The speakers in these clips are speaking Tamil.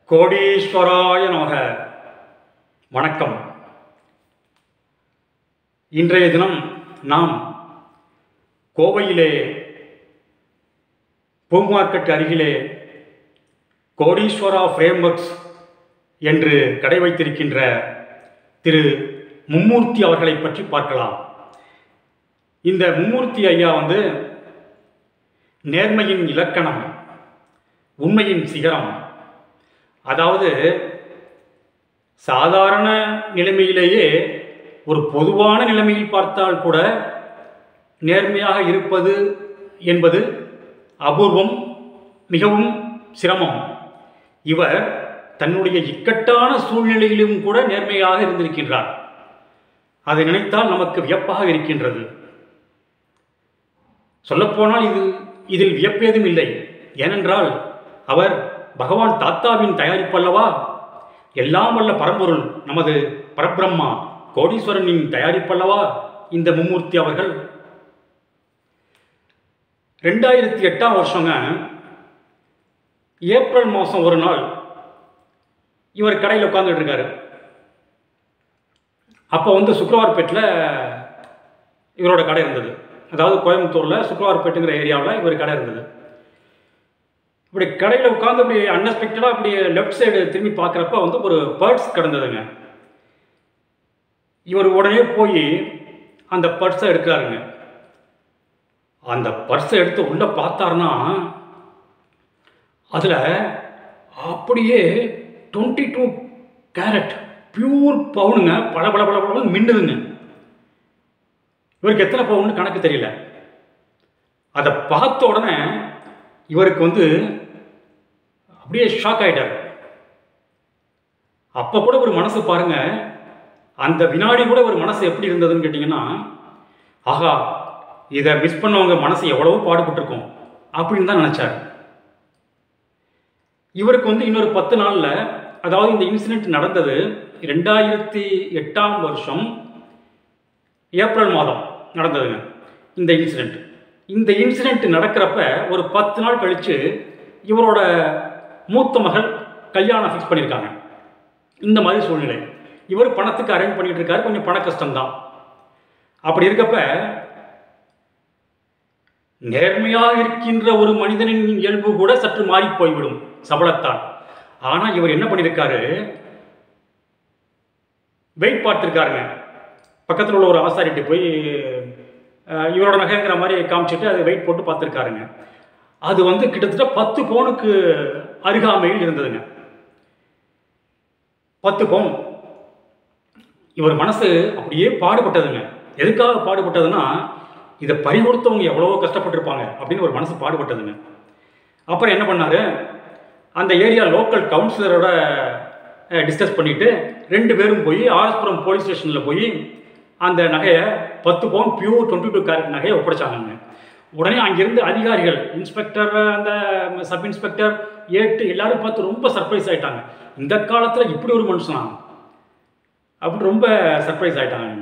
கோடீஸ்வராய நமக வணக்கம் இன்றைய தினம் நாம் கோவையிலே பூ மார்க்கெட் அருகிலே கோடீஸ்வரா ஃப்ரேம்வொர்க்ஸ் என்று கடை வைத்திருக்கின்ற திரு மும்மூர்த்தி அவர்களை பற்றி பார்க்கலாம் இந்த மும்மூர்த்தி ஐயா வந்து நேர்மையின் இலக்கணம் உண்மையின் சிகரம் அதாவது சாதாரண நிலைமையிலேயே ஒரு பொதுவான நிலைமையில் பார்த்தால் கூட நேர்மையாக இருப்பது என்பது அபூர்வம் மிகவும் சிரமம் இவர் தன்னுடைய இக்கட்டான சூழ்நிலையிலும் கூட நேர்மையாக இருந்திருக்கின்றார் அதை நினைத்தால் நமக்கு வியப்பாக இருக்கின்றது சொல்லப்போனால் இது இதில் வியப்பேதும் இல்லை ஏனென்றால் அவர் பகவான் தாத்தாவின் தயாரிப்பல்லவா எல்லாம் வல்ல பரம்பொருள் நமது பரபிரம்மா கோடீஸ்வரனின் தயாரிப்பல்லவா இந்த மும்மூர்த்தி அவர்கள் ரெண்டாயிரத்தி எட்டாம் வருஷங்க ஏப்ரல் மாதம் ஒரு நாள் இவர் கடையில் உட்காந்துட்டு இருக்காரு அப்போ வந்து சுக்கரவார்பேட்டில் இவரோட கடை இருந்தது அதாவது கோயம்புத்தூரில் சுக்கரவார்பேட்டுங்கிற ஏரியாவில் இவர் கடை இருந்தது இப்படி கடையில் உட்காந்து அப்படி அன்எக்ஸ்பெக்டடாக அப்படி லெஃப்ட் சைடு திரும்பி பார்க்குறப்ப வந்து ஒரு பர்ட்ஸ் கிடந்ததுங்க இவர் உடனே போய் அந்த பர்ஸை எடுக்கிறாருங்க அந்த பர்ஸை எடுத்து உள்ளே பார்த்தாருன்னா அதில் அப்படியே டுவெண்ட்டி டூ கேரட் பியூர் பவுனுங்க பல பல பல பல மின்னுதுங்க இவருக்கு எத்தனை பவுன்னு கணக்கு தெரியல அதை பார்த்த உடனே இவருக்கு வந்து அப்படியே ஷாக் ஆயிட்டார் அப்போ கூட ஒரு மனசு பாருங்க அந்த வினாடி கூட ஒரு மனசு எப்படி இருந்ததுன்னு கேட்டிங்கன்னா ஆஹா இதை மிஸ் பண்ணவங்க மனசு எவ்வளவோ பாடுபட்டிருக்கும் அப்படின்னு தான் நினச்சார் இவருக்கு வந்து இன்னொரு பத்து நாளில் அதாவது இந்த இன்சிடெண்ட் நடந்தது ரெண்டாயிரத்தி எட்டாம் வருஷம் ஏப்ரல் மாதம் நடந்ததுங்க இந்த இன்சிடெண்ட் இந்த இன்சிடெண்ட் நடக்கிறப்ப ஒரு பத்து நாள் கழித்து இவரோட மூத்த மகள் கல்யாணம் ஃபிக்ஸ் பண்ணியிருக்காங்க இந்த மாதிரி சூழ்நிலை இவர் பணத்துக்கு அரேஞ்ச் பண்ணிட்டு இருக்காரு கொஞ்சம் பண கஷ்டம்தான் அப்படி இருக்கப்ப நேர்மையாக இருக்கின்ற ஒரு மனிதனின் இயல்பு கூட சற்று மாறி போய்விடும் சபலத்தால் ஆனால் இவர் என்ன பண்ணியிருக்காரு வெயிட் பார்த்துருக்காருங்க பக்கத்தில் உள்ள ஒரு ஆசாரிட்டு போய் அஹ், இவரோட நகைங்கிற மாதிரி காமிச்சிட்டு அது வெயிட் போட்டு பார்த்துருக்காருங்க அது வந்து கிட்டத்தட்ட பத்து பவுனுக்கு அருகாமையில் இருந்ததுங்க பத்து பவுன் இவர் மனசு அப்படியே பாடுபட்டதுங்க எதுக்காக பாடுபட்டதுன்னா இதை பறிகொடுத்தவங்க எவ்வளவோ கஷ்டப்பட்டிருப்பாங்க அப்படின்னு ஒரு மனசு பாடுபட்டதுங்க அப்புறம் என்ன பண்ணாரு அந்த ஏரியா லோக்கல் கவுன்சிலரோட டிஸ்கஸ் பண்ணிட்டு ரெண்டு பேரும் போய் ஆர்எஸ்புரம் போலீஸ் ஸ்டேஷனில் போய் அந்த நகையை பத்து பவுன் பியூர் டுவெண்ட்டி டூ கேரட் நகையை ஒப்படைச்சாங்க உடனே அங்கிருந்து அதிகாரிகள் இன்ஸ்பெக்டர் அந்த சப் இன்ஸ்பெக்டர் ஏட்டு எல்லாரும் பார்த்து ரொம்ப சர்ப்ரைஸ் ஆயிட்டாங்க இந்த காலத்தில் இப்படி ஒரு மனுஷனா அப்படி ரொம்ப சர்ப்ரைஸ் ஆயிட்டாங்க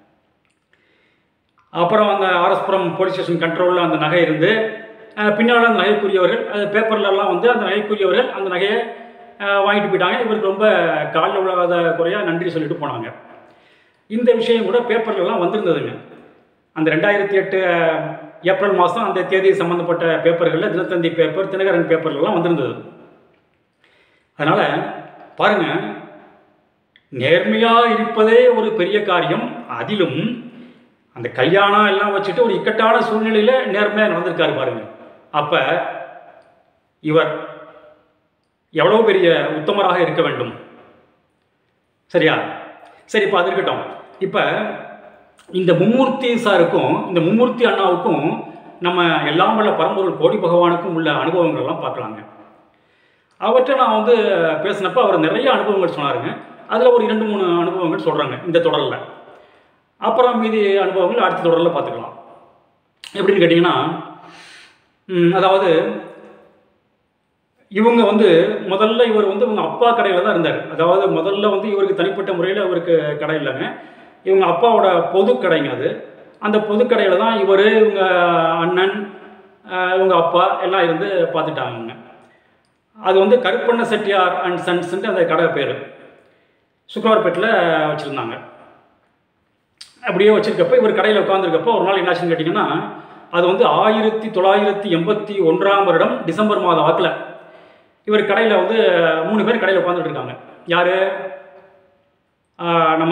அப்புறம் அந்த ஆர்எஸ்புரம் போலீஸ் ஸ்டேஷன் கண்ட்ரோலில் அந்த நகை இருந்து அஹ், பின்னால் அந்த நகைக்குரியவர்கள் அது பேப்பர்லலாம் வந்து அந்த நகைக்குரியவர்கள் அந்த நகையை அஹ், வாங்கிட்டு போயிட்டாங்க இவருக்கு ரொம்ப காலில் விழாத குறையாக நன்றி சொல்லிட்டு போனாங்க இந்த விஷயம் கூட பேப்பர்லலாம் வந்திருந்ததுங்க அந்த ரெண்டாயிரத்தி எட்டு ஏப்ரல் மாதம் அந்த தேதி சம்மந்தப்பட்ட பேப்பர்களில் தினத்தந்தி பேப்பர் தினகரன் பேப்பர்லாம் வந்திருந்தது அதனால் பாருங்க நேர்மையாக இருப்பதே ஒரு பெரிய காரியம் அதிலும் அந்த கல்யாணம் எல்லாம் வச்சுட்டு ஒரு இக்கட்டான சூழ்நிலையில் நேர்மையாக நடந்திருக்காரு பாருங்க அப்போ இவர் எவ்வளோ பெரிய உத்தமராக இருக்க வேண்டும் சரியா சரி இப்போ அது இருக்கட்டும் இப்போ இந்த மும்மூர்த்தி சாருக்கும் இந்த மும்மூர்த்தி அண்ணாவுக்கும் நம்ம எல்லாம் வல்ல பரம்பொருள் கோடி பகவானுக்கும் உள்ள அனுபவங்கள்லாம் பார்க்கலாங்க அவர்கிட்ட நான் வந்து பேசினப்ப அவர் நிறைய அனுபவங்கள் சொன்னாருங்க அதில் ஒரு இரண்டு மூணு அனுபவங்கள் சொல்கிறாங்க இந்த தொடரில் அப்புறம் மீதி அனுபவங்கள் அடுத்த தொடரில் பார்த்துக்கலாம் எப்படின்னு கேட்டிங்கன்னா ம், அதாவது இவங்க வந்து முதல்ல இவர் வந்து இவங்க அப்பா கடையில் தான் இருந்தார் அதாவது முதல்ல வந்து இவருக்கு தனிப்பட்ட முறையில் அவருக்கு கடை இல்லைங்க இவங்க அப்பாவோட பொது கடைங்க அது அந்த பொது கடையில் தான் இவர் இவங்க அண்ணன் அஹ், இவங்க அப்பா எல்லாம் இருந்து பார்த்துட்டாங்க அது வந்து கருப்பண்ண செட்டியார் அண்ட் சன்ஸ்ன்ட்டு அந்த கடை பேர் சுக்கரவார்பேட்டில் வச்சுருந்தாங்க அப்படியே வச்சிருக்கப்ப இவர் கடையில் உட்காந்துருக்கப்போ ஒரு நாள் என்னாச்சுன்னு கேட்டிங்கன்னா அது வந்து ஆயிரத்தி தொள்ளாயிரத்தி எண்பத்தி ஒன்றாம் வருடம் டிசம்பர் மாதம் வாக்கில் இவர் கடையில் வந்து மூணு பேர் கடையில் உட்காந்துட்டு இருக்காங்க யார் நம்ம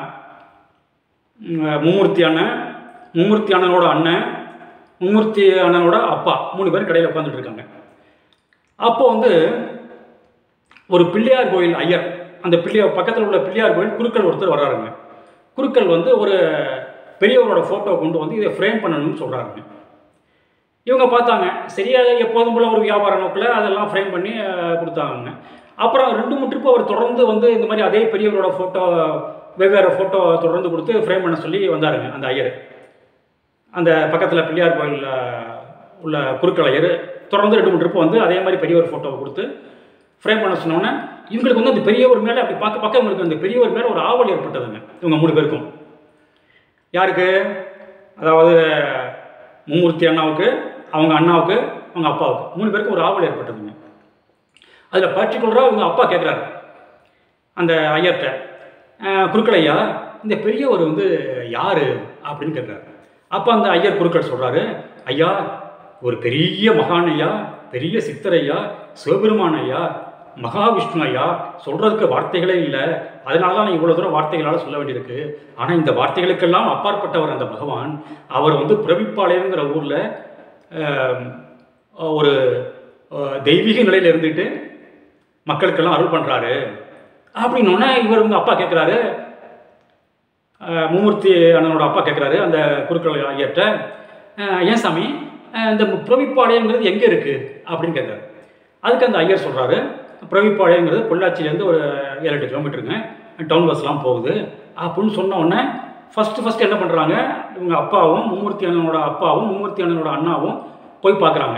ம், மும்மூர்த்தி அண்ணன் மும்மூர்த்தி அண்ணனோட அண்ணன் மும்மூர்த்தி அண்ணனோட அப்பா மூணு பேர் கடையில் உட்காந்துட்டு இருக்காங்க அப்போ வந்து ஒரு பிள்ளையார் கோயில் ஐயர் அந்த பிள்ளையார் பக்கத்தில் உள்ள பிள்ளையார் கோயில் குருக்கள் ஒருத்தர் வர்றாருங்க குருக்கள் வந்து ஒரு பெரியவரோட ஃபோட்டோ கொண்டு வந்து இதை ஃப்ரேம் பண்ணணும்னு சொல்கிறாருங்க இவங்க பார்த்தாங்க சரியா எப்போதும் போல ஒரு வியாபார நோக்கில் அதெல்லாம் ஃப்ரேம் பண்ணி அஹ், கொடுத்தாங்க அப்புறம் ரெண்டு மூணு ட்ரிப்பு அவர் தொடர்ந்து வந்து இந்த மாதிரி அதே பெரியவரோட ஃபோட்டோ வெவ்வேறு ஃபோட்டோ தொடர்ந்து கொடுத்து ஃப்ரேம் பண்ண சொல்லி வந்தாருங்க அந்த ஐயர் அந்த பக்கத்தில் பிள்ளையார் கோயிலில் உள்ள குருக்கள் ஐயர் தொடர்ந்து ரெண்டு மூணு ட்ரிப்பு வந்து அதே மாதிரி பெரியவர் ஃபோட்டோவை கொடுத்து ஃப்ரேம் பண்ண சொன்னோன்னே இவங்களுக்கு வந்து அந்த பெரியவர் மேலே அப்படி பார்க்க பக்கம் இருக்கு அந்த பெரியவர் மேலே ஒரு ஆவல் ஏற்பட்டதுங்க இவங்க மூணு பேருக்கும் யாருக்கு அதாவது மும்மூர்த்தி அண்ணாவுக்கு அவங்க அண்ணாவுக்கு அவங்க அப்பாவுக்கு மூணு பேருக்கு ஒரு ஆவல் ஏற்பட்டதுங்க அதில் பர்டிகுலராக இவங்க அப்பா கேட்குறாரு அந்த ஐயர்கிட்ட "அஹ், குருக்கள் ஐயா இந்த பெரியவர் வந்து யார் அப்படின்னு கேட்குறாரு அப்போ அந்த ஐயர் குருக்கள் சொல்கிறாரு ஐயா ஒரு பெரிய மகான் ஐயா பெரிய சித்தர் ஐயா சிவபெருமான் ஐயா மகாவிஷ்ணு ஐயா சொல்கிறதுக்கு வார்த்தைகளே இல்லை அதனால தான் நான் இவ்வளோ தூரம் வார்த்தைகளால் சொல்ல வேண்டியிருக்கு ஆனால் இந்த வார்த்தைகளுக்கெல்லாம் அப்பாற்பட்டவர் அந்த பகவான் அவர் வந்து பிரவிப்பாளையங்கிற ஊரில் ஒரு அஹ், தெய்வீக நிலையில் இருந்துட்டு மக்களுக்கெல்லாம் அருள் பண்ணுறாரு அப்படின்னோடனே இவர் உங்கள் அப்பா கேட்குறாரு மும்மூர்த்தி அண்ணனோட அப்பா கேட்குறாரு அந்த குருக்கள் ஐயர்கிட்ட "அஹ், ஏன் சாமி அஹ், இந்த பிரவிப்பாளையங்கிறது எங்கே இருக்குது அப்படின்னு கேட்குறாரு அதுக்கு அந்த ஐயர் சொல்கிறாரு பிரவிப்பாளையங்கிறது பொள்ளாச்சியிலேருந்து ஒரு ஏழு எட்டு கிலோமீட்டருங்க டவுன் பஸ்லாம் போகுது அப்படின்னு சொன்ன உடனே ஃபஸ்ட்டு ஃபஸ்ட்டு என்ன பண்ணுறாங்க இவங்க அப்பாவும் மும்மூர்த்தி அண்ணனோட அப்பாவும் மும்மூர்த்தி அண்ணனோட அண்ணாவும் போய் பார்க்குறாங்க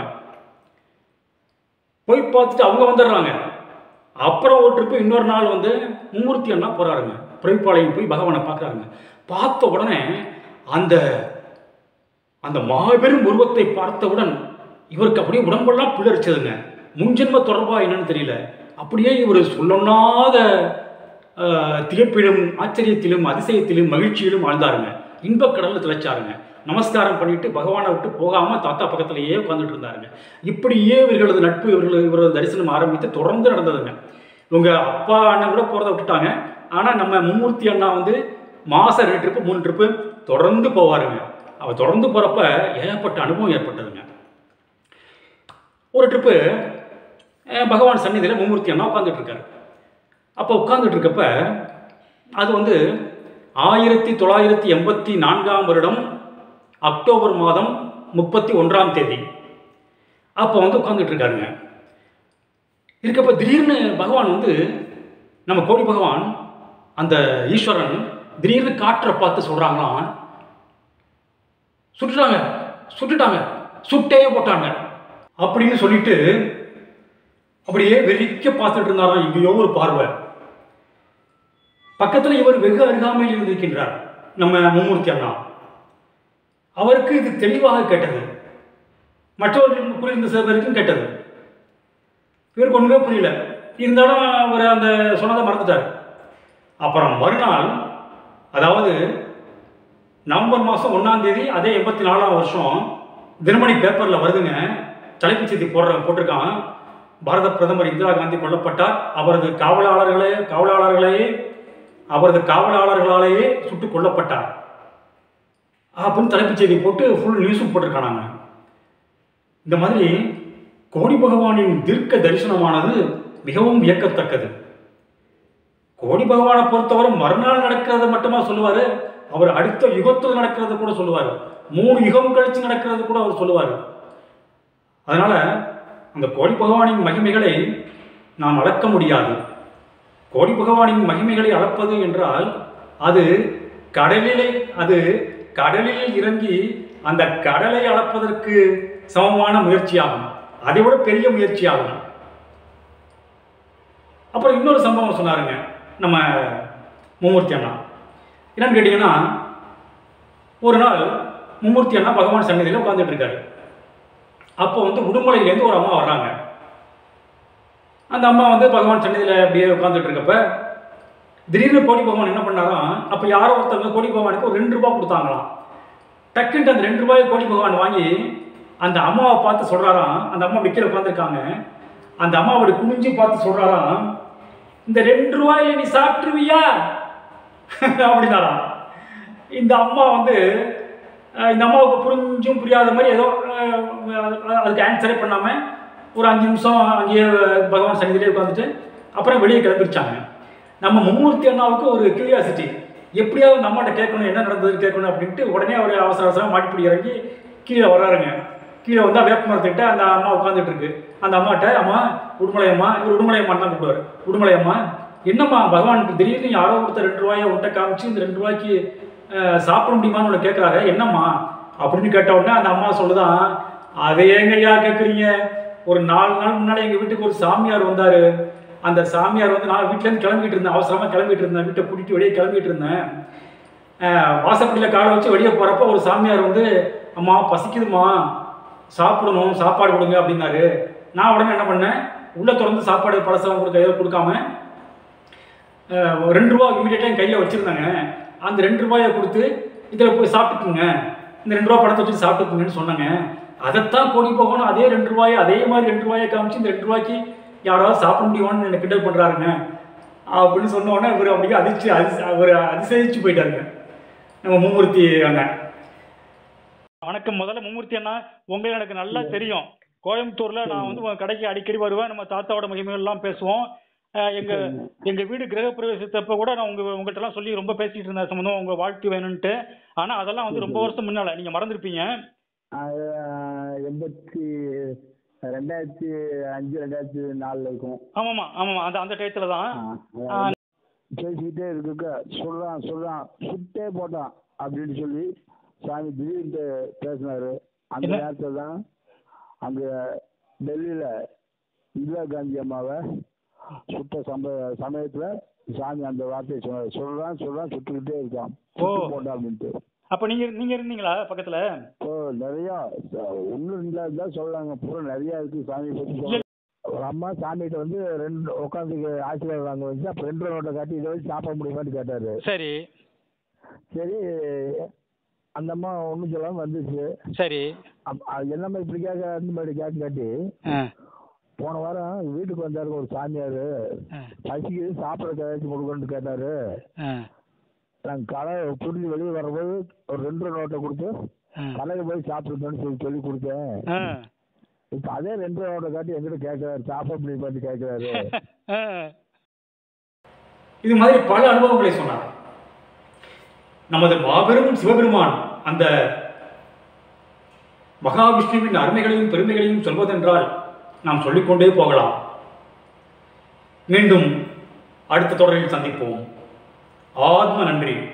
போய் பார்த்துட்டு அவங்க வந்துடுறாங்க அப்புறம் ஒரு ட்ரிப்பு இன்னொரு நாள் வந்து மும்மூர்த்தி அண்ணா போகிறாருங்க பிரவிப்பாளையம் போய் பகவானை பார்க்குறாங்க பார்த்த உடனே அந்த அந்த மாபெரும் உருவத்தை பார்த்தவுடன் இவருக்கு அப்படியே உடம்பெல்லாம் பிளரிச்சதுங்க முன்ஜென்ம தொடர்பா என்னன்னு தெரியல அப்படியே இவர் சொல்லொண்ணாத ஆஹ், திகைப்பிலும் ஆச்சரியத்திலும் அதிசயத்திலும் மகிழ்ச்சியிலும் வாழ்ந்தாருங்க இன்பக்கடல்ல திளைச்சாருங்க நமஸ்காரம் பண்ணிட்டு பகவானை விட்டு போகாம தாத்தா பக்கத்திலேயே உட்காந்துட்டு இருந்தாருங்க இப்படியே இவர்களது நட்பு இவர்கள் இவரது தரிசனம் ஆரம்பித்து தொடர்ந்து நடந்ததுங்க இவங்க அப்பா அண்ணன் கூட போகிறத விட்டுட்டாங்க ஆனால் நம்ம மும்மூர்த்தி அண்ணா வந்து மாதம் ரெண்டு ட்ரிப்பு மூணு ட்ரிப்பு தொடர்ந்து போவாருங்க அவர் தொடர்ந்து போகிறப்ப ஏகப்பட்ட அனுபவம் ஏற்பட்டதுங்க ஒரு ட்ரிப்பு அஹ், பகவான் சந்நிதியில் மும்மூர்த்தி அண்ணா உட்காந்துட்டு இருக்காரு அப்போ உட்காந்துட்டு இருக்கப்ப அது வந்து ஆயிரத்தி தொள்ளாயிரத்தி எண்பத்தி நான்காம் வருடம் அக்டோபர் மாதம் முப்பத்தி ஒன்றாம் தேதி அப்போ வந்து உட்காந்துட்டு இருக்காருங்க இருக்கப்ப திடீர்னு பகவான் வந்து நம்ம கோடி பகவான் அந்த ஈஸ்வரன் திடீர்னு காற்றை பார்த்து சொல்கிறாங்களாம் சுட்டுட்டாங்க சுட்டுட்டாங்க சுட்டே போட்டாங்க அப்படின்னு சொல்லிட்டு அப்படியே வெறிக்க பார்த்துட்டு இருந்தாராம் எங்கேயோ ஒரு பார்வை பக்கத்தில் இவர் வெகு அருகாமையில் இருந்திருக்கின்றார் நம்ம மும்மூர்த்தி அண்ணா அவருக்கு இது தெளிவாக கேட்டது மற்றவர்களுக்கு புரிந்த சில பேருக்கும் கேட்டது இவருக்கு ஒன்றுமே புரியல இருந்தாலும் அவர் அந்த சொன்னதை மறந்துட்டார் அப்புறம் மறுநாள் அதாவது நவம்பர் மாதம் ஒன்றாம் தேதி அதே எண்பத்தி நாலாம் வருஷம் தினமணி பேப்பரில் வருதுங்க தலைப்புச் செய்தி போடுற போட்டிருக்கான் பாரத பிரதமர் இந்திரா காந்தி கொல்லப்பட்டார் அவரது காவலாளர்களே காவலாளர்களே அவரது காவலாளர்களாலேயே சுட்டுக் கொல்லப்பட்டார் அப்படின்னு தலைப்புச் செய்தி போட்டு ஃபுல் நியூஸும் போட்டிருக்கானாங்க இந்த மாதிரி கோடி பகவானின் தீர்க்க தரிசனமானது மிகவும் வியக்கத்தக்கது கோடி பகவானை பொறுத்தவரை மறுநாள் நடக்கிறத மட்டுமா சொல்லுவார் அவர் அடுத்த யுகத்தில் நடக்கிறது கூட சொல்லுவார் மூணு யுகம் கழிச்சு நடக்கிறது கூட அவர் சொல்லுவார் அதனால அந்த கோடி பகவானின் மகிமைகளை நாம் அளக்க முடியாது கோடி பகவானின் மகிமைகளை அளப்பது என்றால் அது கடலிலே அது கடலில் இறங்கி அந்த கடலை அளப்பதற்கு சமமான முயற்சியாகும் அதை விட பெரிய முயற்சியாகும் அப்புறம் இன்னொரு சம்பவம் சொன்னாருங்க நம்ம மும்மூர்த்தி அண்ணா என்னன்னு கேட்டிங்கன்னா ஒரு நாள் மும்மூர்த்தி அண்ணா பகவான் சன்னதியில் உட்காந்துட்டு இருக்காரு அப்போ வந்து உடுமலையிலேருந்து ஒரு அம்மா வர்றாங்க அந்த அம்மா வந்து பகவான் சன்னதியில் அப்படியே உட்காந்துட்டு இருக்கப்ப திடீர்னு கோடி பகவான் என்ன பண்ணாராம் அப்போ யாரோ ஒருத்தவங்க கோடி பகவானுக்கு ஒரு ரெண்டு ரூபா கொடுத்தாங்களாம் டக்குன்ட்டு அந்த ரெண்டு ரூபாய் கோடி பகவான் வாங்கி அந்த அம்மாவை பார்த்து சொல்கிறாராம் அந்த அம்மா விற்கிற உட்காந்துருக்காங்க அந்த அம்மா அப்படி குனிஞ்சு பார்த்து சொல்கிறாராம் இந்த ரெண்டு ரூபாயில நீ சாப்பிட்டுருவியா அப்படின்னாராம் இந்த அம்மா வந்து அஹ், இந்த அம்மாவுக்கு புரிஞ்சும் புரியாத மாதிரி ஏதோ அஹ், அதுக்கு ஆன்சரே பண்ணாமல் ஒரு அஞ்சு நிமிஷம் அங்கேயே பகவான் சன்னிதிலே உட்காந்துட்டு அப்புறம் வெளியே கிளம்பிருச்சாங்க நம்ம மும்மூர்த்தி அண்ணாவுக்கு ஒரு கியூரியாசிட்டி எப்படியாவது இந்த அம்மாட்ட கேட்கணும் என்ன நடந்தது கேட்கணும் அப்படின்ட்டு உடனே அவர் அவசர அவசரமாக மாட்டிப்பிடி இறங்கி கீழே வர்றாருங்க கீழே வந்தால் வேப்ப மரத்துக்கிட்ட அந்த அம்மா உட்காந்துட்டு இருக்கு அந்த அம்மாட்ட அம்மா உடுமலையம்மா இவர் உடுமலையம்மான்னு தான் கூப்பிடுவார் உடுமலையம்மா என்னம்மா பகவானுக்கு திடீர்னு யாரோ கொடுத்த ரெண்டு ரூபாயை உன்ட்ட காமிச்சு இந்த ரெண்டு ரூபாய்க்கு அஹ், சாப்பிட முடியுமான்னு உன்னை கேட்குறாரு என்னம்மா அப்படின்னு கேட்ட உடனே அந்த அம்மா சொல்லுதான் அதை ஏங்கய்யா கேட்குறீங்க ஒரு நாலு நாள் முன்னாடி எங்கள் வீட்டுக்கு ஒரு சாமியார் வந்தார் அந்த சாமியார் வந்து நான் வீட்டிலேருந்து கிளம்பிட்டு இருந்தேன் அவசரமாக கிளம்பிட்டு இருந்தேன் வீட்டை கூட்டிட்டு வெளியே கிளம்பிட்டு இருந்தேன் அஹ், வாசப்படியில் காலை வச்சு வெளியே போகிறப்ப ஒரு சாமியார் வந்து அம்மா பசிக்குதுமா சாப்பிடணும் சாப்பாடு கொடுங்க அப்படின்னாரு நான் உடனே என்ன பண்ணேன் உள்ளே திறந்து சாப்பாடு பழசெல்லாம் கொடுக்க ஏதோ கொடுக்காம அஹ், ஒரு ரெண்டு ரூபா இமீடியட்டாக என் கையில் வச்சுருந்தாங்க அந்த ரெண்டு ரூபாயை கொடுத்து இதில் போய் சாப்பிட்டுக்குங்க இந்த ரெண்டு ரூபா பணத்தை வச்சு சாப்பிட்டுக்குங்கன்னு சொன்னாங்க அதைத்தான் கொடி போகணும் அதே ரெண்டு ரூபாயை அதே மாதிரி ரெண்டு ரூபாயை காமிச்சு இந்த ரெண்டு ரூபாய்க்கு யாராவது சாப்பிட முடியுமான்னு என்னை கிண்டல் பண்ணுறாருங்க அப்படின்னு சொன்ன உடனே இவர் அப்படியே அதிர்ச்சி அதிச அவர் அதிசயிச்சு போயிட்டாருங்க நம்ம மும்மூர்த்தி அண்ணன் வணக்கம் முதல்ல மும்மூர்த்தி அண்ணா உங்களை எனக்கு நல்லா தெரியும் கோயம்புத்தூர்ல நான் வந்து உங்க கடைக்கு அடிக்கடி வருவேன் நம்ம தாத்தாவோட மகிமைகள் எல்லாம் பேசுவோம் அஹ் எங்க எங்க வீடு கிரக பிரவேசத்தப்ப கூட நான் உங்க உங்கள்கிட்ட எல்லாம் சொல்லி ரொம்ப பேசிட்டு இருந்தேன் சம்பந்தம் உங்க வாழ்க்கை வேணும்ட்டு ஆனா அதெல்லாம் வந்து ரொம்ப வருஷம் முன்னால நீங்க மறந்துருப்பீங்க அது எண்பத்தி ரெண்டாயிரத்தி அஞ்சு ரெண்டாயிரத்தி நாலில் இருக்கும் ஆமாமா ஆமாமா அந்த அந்த டயத்துல தான் ஆ, அதாவது பேசிக்கிட்டே இருக்க சொல்றான் சொல்றான் சுட்டே போட்டான் அப்படின்னு சொல்லி சாமி திடீர்னு பேசினாரு அந்த என்ன? நேரத்தில் தான் அங்கே டெல்லியில் இந்திரா காந்தி அம்மாவை சுட்ட சம்ப சமயத்தில் சாமி அந்த வார்த்தையை சொன்னார் சொல்றான் சொல்றான் சுட்டுக்கிட்டே இருக்கான் சுட்டு ஓ. போட்டான் அப்படின்ட்டு அப்ப நீங்க நீங்க இருந்தீங்களா பக்கத்துல ஓ நிறையா ஒன்றும் இல்லாத சொல்லலாங்க பூரா நிறையா இருக்கு சாமி பற்றி சொல்ல ஒரு அம்மா சாமிகிட்ட வந்து ரெண்டு உட்காந்து ஆசீர்வாதம் வாங்க வந்து அப்போ ரெண்டு நோட்டை காட்டி இதை வச்சு சாப்பிட முடியுமான்னு கேட்டாரு சரி சரி அந்த அம்மா ஒன்றும் சொல்லாமல் வந்துச்சு சரி அப்- அது என்னம்மா இப்படி கேட்க அந்த மாதிரி கேட்க காட்டி போன வாரம் வீட்டுக்கு வந்தாரு ஒரு சாமியார் பசிக்கு சாப்பிட்ற ஏதாச்சும் கொடுக்கணும்னு கேட்டாரு நாங்கள் கடை புரிஞ்சு வெளியே வரும்போது ஒரு ரெண்டு நோட்டை கொடுத்து கடையில் போய் சாப்பிட்டுக்கணும்னு சொல்லி சொல்லி கொடுத்தேன் இப்போ அதே ரெண்டு ரூபாவோட காட்டி எங்கிட்ட கேட்குறாரு சாப்பிட முடியுமான்னு கேட்குறாரு இது மாதிரி பல அனுபவங்களை சொன்னார் நமது மாபெரும் சிவபெருமான் அந்த மகாவிஷ்ணுவின் அருமைகளையும் பெருமைகளையும் சொல்வதென்றால் நாம் சொல்லிக்கொண்டே போகலாம் மீண்டும் அடுத்த தொடரில் சந்திப்போம் ஆத்ம நன்றி